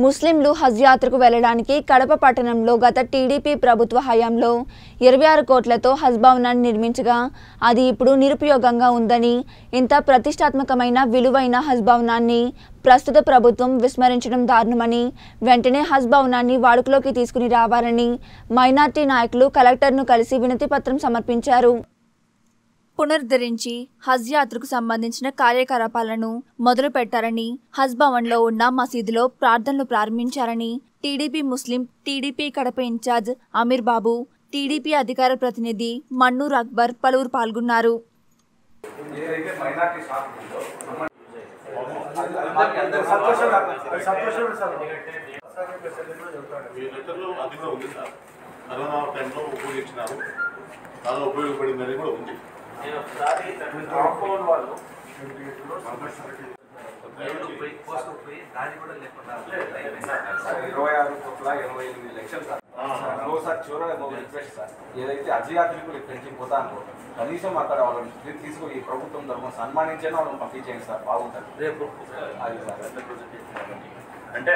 ముస్లింలు హజ్ యాత్రకు వెళ్లడానికి కడప పట్టణంలో గత టీడీపీ ప్రభుత్వ హయాంలో ఇరవై ఆరు కోట్లతో హజ్ భవనాన్ని నిర్మించగా అది ఇప్పుడు నిరుపయోగంగా ఉందని ఇంత ప్రతిష్టాత్మకమైన విలువైన హజ్ భవనాన్ని ప్రస్తుత ప్రభుత్వం విస్మరించడం దారుణమని వెంటనే హజ్ భవనాన్ని వాడుకలోకి తీసుకుని రావాలని మైనార్టీ నాయకులు కలెక్టర్ను కలిసి వినతి పత్రం సమర్పించారు పునరుద్ధరించి హజ్ యాత్రకు సంబంధించిన కార్యకలాపాలను మొదలు పెట్టారని హజ్ భవన్లో ఉన్న మసీదులో ప్రార్థనలు ప్రారంభించారని టీడీపీ ముస్లిం TDP Kadapa incharge Amir Babu TDP అధికార ప్రతినిధి మన్నూర్ అక్బర్ పలువురు పాల్గొన్నారు ఏదైతే మైనార్టీ షాప్ ఉందో అది- అది మాకు అందరికీ సంతోషంగా అది సంతోషమే సార్ మీ లెటర్లో అది కూడా ఉంది సార్ కరోనా టైంలో ఉపయోగించినారు చాలా ఉపయోగపడిందని కూడా ఉంది నేను ఒకసారి కాంపౌండ్ వాళ్ళు ఇరవై ఆరు కోట్ల ఎనభై ఎనిమిది లక్షలు సార్ ఇంకోసారి చివరి రిక్వెస్ట్ సార్ ఏదైతే అజయాత్రికులు పెంచి పోతాను కనీసం అక్కడ వాళ్ళని తీ- తీసుకుని ఈ ప్రభుత్వం తరఫున సన్మానించైనా వాళ్ళని పంపించేయండి సార్ బాగుంటుంది రేపు అది సార్ అంటే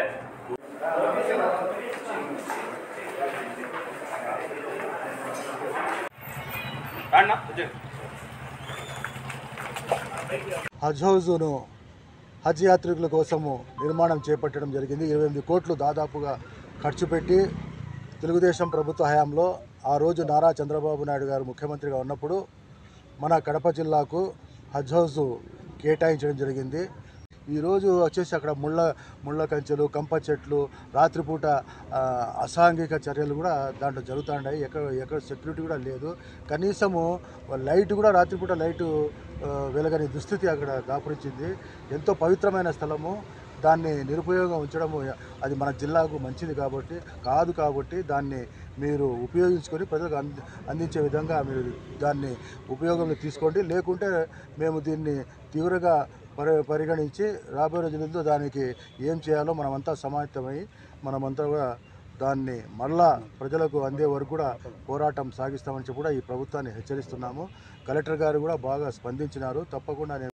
హజ్ హౌజును హజ్ యాత్రికుల కోసము నిర్మాణం చేపట్టడం జరిగింది ఇరవై ఎనిమిది కోట్లు దాదాపుగా ఖర్చు పెట్టి తెలుగుదేశం ప్రభుత్వ హయాంలో ఆ రోజు నారా చంద్రబాబు నాయుడు గారు ముఖ్యమంత్రిగా ఉన్నప్పుడు మన కడప జిల్లాకు హజ్ హౌస్ కేటాయించడం జరిగింది ఈరోజు వచ్చేసి అక్కడ ముళ్ళ ముళ్ళ కంచెలు కంప చెట్లు రాత్రిపూట ఆ, అసాంఘిక చర్యలు కూడా దాంట్లో జరుగుతున్నాయి ఎక్కడ ఎక్కడ సెక్యూరిటీ కూడా లేదు కనీసము లైట్ కూడా రాత్రిపూట లైటు ఆ, వెలగని దుస్థితి అక్కడ దాపురించింది ఎంతో పవిత్రమైన స్థలము దాన్ని నిరుపయోగం ఉంచడము అది మన జిల్లాకు మంచిది కాబట్టి కాదు కాబట్టి దాన్ని మీరు ఉపయోగించుకొని ప్రజలకు అంది అందించే విధంగా మీరు దాన్ని ఉపయోగంలో తీసుకోండి లేకుంటే మేము దీన్ని తీవ్రంగా పరి పరిగణించి రాబోయే రోజులలో దానికి ఏం చేయాలో మనమంతా సమాయత్తమై మనమంతా కూడా దాన్ని మళ్ళా ప్రజలకు అందే వరకు కూడా పోరాటం సాగిస్తామని చెప్పి కూడా ఈ ప్రభుత్వాన్ని హెచ్చరిస్తున్నాము కలెక్టర్ గారు కూడా బాగా స్పందించినారు తప్పకుండా నేను